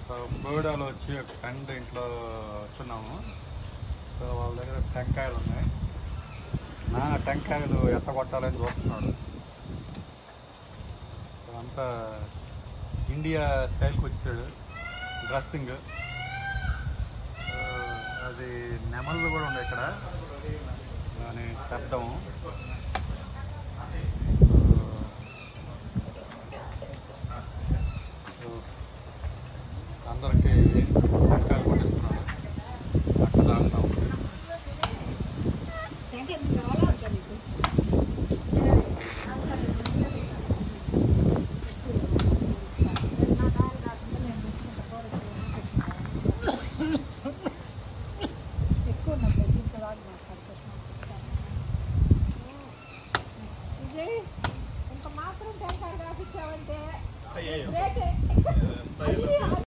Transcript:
so బోడాలో వచ్చి ఒక friend ఇంట్లో వచ్చున్నాము సో వాళ్ళ దగ్గర టెంకాయలు ఉన్నాయి నాన్న టెంకాయలు ఎత్త కొట్టాలని చూస్తున్నాడు సో అంతా ఇండియా స్టైల్కి వచ్చాడు డ్రెస్సింగ్ సో అది నెమళ్ళు కూడా ఉన్నాయి ఇక్కడ దాని శబ్దం సో అందరికీ